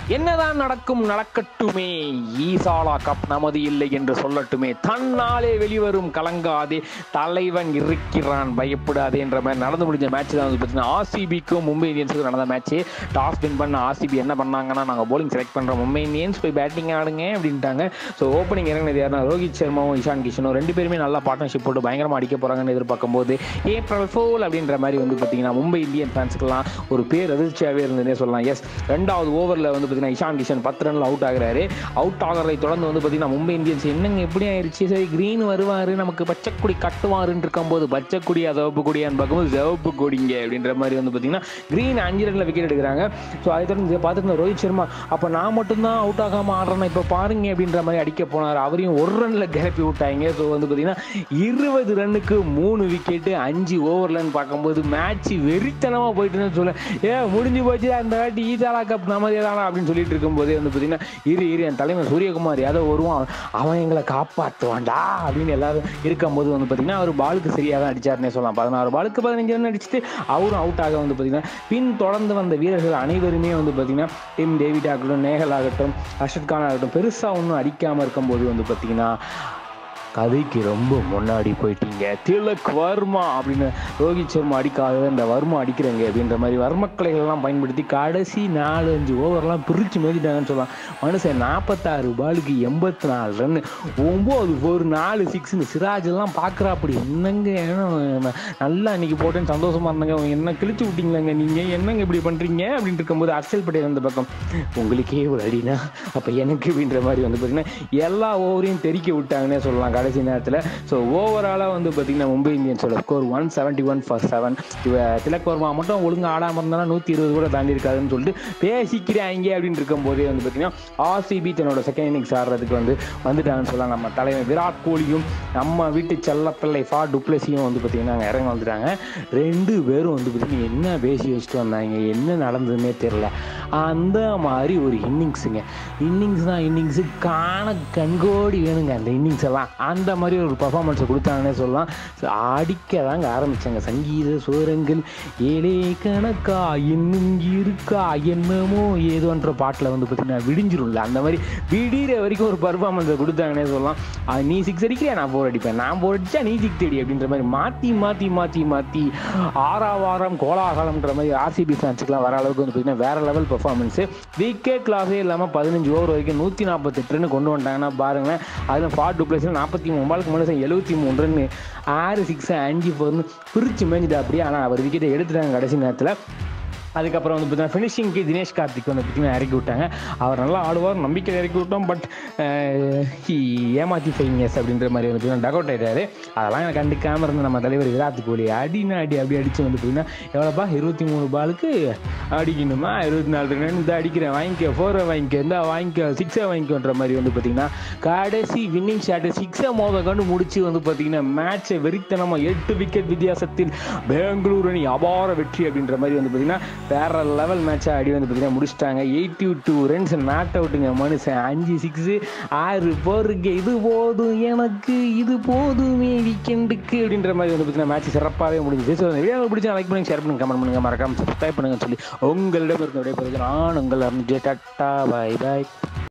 என்னதான் நடக்கும் நடக்கட்டுமே ஈசாலா கப் நமது இல்லை என்று சொல்லட்டுமே தன்னாலே வெளிவரும் கலங்காதே தலைவன் இருக்கிறான் பயப்படாதே என்ற மாதிரி நடந்து முடிஞ்ச மேட்ச் தான் வந்து பார்த்தீங்கன்னா ஆர்சிபிக்கும் மும்பை இந்தியன்ஸுக்கும் நடந்த மேட்ச் டாஸ் வின் பண்ண ஆர்சிபி என்ன பண்ணாங்கன்னா நாங்கள் bowling செலக்ட் பண்ணுறோம் மும்பை இந்தியன்ஸ் போய் பேட்டிங் ஆடுங்க அப்படின்ட்டாங்க ஸோ ஓப்பனிங் இறங்கினது யாருன்னா ரோஹித் சர்மாவும் இஷான் கிஷனும் ரெண்டு பேருமே நல்லா பார்ட்னர்ஷிப் போட்டு பயங்கரமாக அடிக்க போகிறாங்கன்னு எதிர்பார்க்கும் போது ஏப்ரல் ஃபோல் அப்படின்ற மாதிரி வந்து பார்த்தீங்கன்னா மும்பை இந்தியன் ஃபேன்ஸுக்கெல்லாம் ஒரு பேர் அதிர்ச்சியாகவே இருந்ததுனே சொல்லலாம் எஸ் ரெண்டாவது ஓவரில் வந்து பார்த்தீங்கன்னா இஷான் கிஷன் பத்து ரன்ல அவுட் ஆகுறாரு அவுட் ஆகிறதை தொடர்ந்து வந்து பார்த்தீங்கன்னா மும்பை இந்தியன்ஸ் என்னங்க எப்படி ஆயிடுச்சு சரி கிரீன் வருவார் நமக்கு பச்சைக்குடி கட்டுவாருன்னு இருக்கும்போது பச்சைக்குடி சிவப்பு கொடியான்னு பார்க்கும்போது சிவப்பு கொடிங்க அப்படின்ற மாதிரி வந்து பார்த்தீங்கன்னா கிரீன் அஞ்சு ரன்ல விக்கெட் எடுக்கிறாங்க ஸோ அதை தொடர்ந்து இதை பார்த்துட்டு இருந்த ரோஹித் சர்மா அப்போ நான் மட்டும்தான் அவுட் ஆகாமல் ஆடுறேன் இப்போ பாருங்க அப்படின்ற மாதிரி அடிக்க போனார் அவரையும் ஒரு ரன்ல கிளப்பி விட்டாங்க ஸோ வந்து பார்த்தீங்கன்னா இருபது ரன்னுக்கு மூணு விக்கெட்டு அஞ்சு ஓவர்லன்னு பார்க்கும்போது மேட்ச் வெறித்தனமாக போயிட்டுன்னு சொல்ல ஏ முடிஞ்சு போச்சு அந்த வாட்டி ஈசாலா கப் நமதே தானா அப்படின்னு சொல்லிட்டு இருக்கும்போதே வந்து பார்த்தீங்கன்னா இரு இரு என் தலைவர் சூரியகுமார் யாதவ் வருவான் அவன் எங்களை காப்பாற்றுவான்டா அப்படின்னு எல்லாரும் இருக்கும்போது வந்து பார்த்தீங்கன்னா அவர் பாலுக்கு சரியாக தான் அடிச்சாருன்னே சொல்லலாம் பதினாறு பாலுக்கு பதினஞ்சு ரன் அடிச்சுட்டு அவரும் அவுட் ஆக வந்து பார்த்தீங்கன்னா பின் தொடர்ந்து வந்த வீரர்கள் அனைவருமே வந்து பார்த்தீங்கன்னா டிம் டேவிட் ஆகட்டும் நேகல் ஆகட்டும் அர்ஷத் கான் ஆகட்டும் பெருசாக ஒன்றும் அடிக்காமல் இருக்கும்போது வந்து பார்த்தீங்கன்னா கதைக்கு ரொம்ப முன்னாடி போயிட்டீங்க திலக் வர்மா அப்படின்னு ரோஹித் சர்மா அடிக்காத இந்த வர்மா அடிக்கிறங்க அப்படின்ற மாதிரி வர்மக்கலைகள்லாம் பயன்படுத்தி கடைசி நாலு அஞ்சு ஓவர்லாம் பிரித்து மேதிட்டாங்கன்னு சொல்லலாம் மனுஷன் நாற்பத்தாறு பாலுக்கு எண்பத்தி நாலு ரன் ஒம்பது ஒரு நாலு சிக்ஸ்னு சிராஜ் எல்லாம் பார்க்குறா அப்படி என்னங்க ஏன்னா, நல்லா இன்னைக்கு போட்டேன்னு சந்தோஷமா இருந்தாங்க அவங்க என்ன கிழிச்சு விட்டீங்களாங்க நீங்கள் என்னங்க இப்படி பண்ணுறீங்க அப்படின்ட்டு இருக்கும்போது அர்ஷல் பட்டேல் அந்த பக்கம் உங்களுக்கே ஒரு அடினா அப்போ எனக்கு அப்படின்ற மாதிரி வந்து பார்த்தீங்கன்னா எல்லா ஓவரையும் தெறிக்க விட்டாங்கன்னே சொல்லலாம் கடைசி நேரத்தில் ஸோ ஓவராலாக வந்து பார்த்தீங்கன்னா மும்பை இந்தியன்ஸோட score one seventy one for seven இவ திலக் வர்மா மட்டும் ஒழுங்காக ஆடாமல் இருந்தாலும் நூற்றி இருபது கூட தாண்டி இருக்காதுன்னு சொல்லிட்டு பேசிக்கிறாங்க அப்படின்னு இருக்கும்போதே வந்து பார்த்தீங்கன்னா ஆர்சிபி தன்னோட செகண்ட் இன்னிங்ஸ் ஆடுறதுக்கு வந்து வந்துட்டாங்கன்னு சொல்லலாம் நம்ம தலைவர் விராட் கோலியும் நம்ம வீட்டு செல்லப்பிள்ளை ஃபா டுப்ளஸியும் வந்து பார்த்தீங்கன்னா அங்கே இறங்க வந்துட்டாங்க ரெண்டு பேரும் வந்து பார்த்தீங்கன்னா என்ன பேசி வச்சுட்டு வந்தாங்க என்ன நடந்ததுன்னே தெரில அந்த மாதிரி ஒரு இன்னிங்ஸுங்க இன்னிங்ஸ் தான் இன்னிங்ஸு காண கண்கோடி வேணுங்க அந்த இன்னிங்ஸ் எல்லாம் அந்த மாதிரி ஒரு பர்ஃபார்மன்ஸை கொடுத்தாங்கன்னே சொல்லலாம் So, அடிக்க தாங்க ஆரம்பிச்சாங்க சங்கீத சுரங்கள் ஏழே கணக்கா இன்னும் இருக்கா என்னமோ ஏதோன்ற பாட்டில் வந்து பார்த்தீங்கன்னா விடிஞ்சிரும்ல அந்த மாதிரி விடிகிற வரைக்கும் ஒரு பர்ஃபார்மன்ஸை கொடுத்தாங்கன்னே சொல்லலாம் ஆ, நீ சிக்ஸ் அடிக்கிறியா நான் போர் அடிப்பேன் நான் போர் அடிச்சா நீ சிக்ஸ் அடி அப்படின்ற மாதிரி மாற்றி மாற்றி மாற்றி மாற்றி ஆறாவாரம் கோலாகலம்ன்ற மாதிரி ஆர்சிபி ஃபேன்ஸுக்குலாம் வர அளவுக்கு வந்து பார்த்தீங்கன்னா வேற லெவல் பெர்ஃபார்மன்ஸு விக்கெட் கிளாஸே இல்லாமல் பதினஞ்சு ஓவர் வரைக்கும் நூற்றி நாற்பத்தெட்டு ரன் கொண்டு வந்துட்டாங்கன்னா பாருங்களேன் அதில் ஃபார்ட் டூப்ளேஸில் நாற்பத்தி மூணு பாலுக்கு முன்னாடி எழுபத்தி மூணு ரன் ஆறு சிக்ஸ் அஞ்சு ஃபோர்னு பிரித்து மேஞ்சிட்டு அப்படியே ஆனால் அவர் விக்கெட்டை எடுத்துட்டாங்க கடைசி நேரத்தில் அதுக்கப்புறம் வந்து பார்த்தீங்கன்னா ஃபினிஷிங்க்கு தினேஷ் கார்த்திக் வந்து பார்த்தீங்கன்னா இறக்கி விட்டாங்க அவர் நல்லா ஆடுவார் நம்பிக்கையில் இறக்கி விட்டோம் பட் ஏமாத்தி ஃபைங்கஸ் அப்படின்ற மாதிரி வந்து பார்த்தீங்கன்னா டக் அவுட் ஆயிட்டாரு அதெல்லாம் எனக்கு கண்டுக்காமல் இருந்த நம்ம தலைவர் விராட் கோலி அடினா அடி அப்படி அடிச்சு வந்து பார்த்தீங்கன்னா எவ்வளோப்பா இருபத்தி மூணு பாலுக்கு அடிக்கணுமா இருபத்தி நாலு ரன் இந்த அடிக்கிறேன் வாங்கிக்க ஃபோரை வாங்கிக்க இந்த வாங்கிக்க சிக்ஸை வாங்கிக்கோன்ற மாதிரி வந்து பார்த்தீங்கன்னா கடைசி வின்னிங் ஷாட்டு சிக்ஸை மோத கண்டு முடிச்சு வந்து பார்த்தீங்கன்னா மேட்சை வெறித்தனமாக எட்டு விக்கெட் வித்தியாசத்தில் பெங்களூர் அணி அபார வெற்றி அப்படின்ற மாதிரி வந்து பார்த்தீங்கன்னா வேற லெவல் மேட்சை அடி வந்து பார்த்தீங்கன்னா முடிச்சிட்டாங்க எயிட்டி டூ ரன்ஸ் நாட் அவுட்டுங்க மனுஷன் அஞ்சு சிக்ஸு ஆறு போருக்கு இது போதும் எனக்கு இது போதுமே வீக்கெண்டுக்கு அப்படின்ற மாதிரி வந்து பார்த்தீங்கன்னா மேட்ச் சிறப்பாகவே முடிஞ்சுது ஸோ இந்த வீடியோ பிடிச்சா லைக் பண்ணுங்க ஷேர் பண்ணுங்க கமெண்ட் பண்ணுங்க மறக்காம சப்ஸ்கிரைப் பண்ணுங்க சொல்லி உங்களிடம் இருந்த விடைபெறுவது நான் உங்கள் அருண் டாட்டா பை பாய்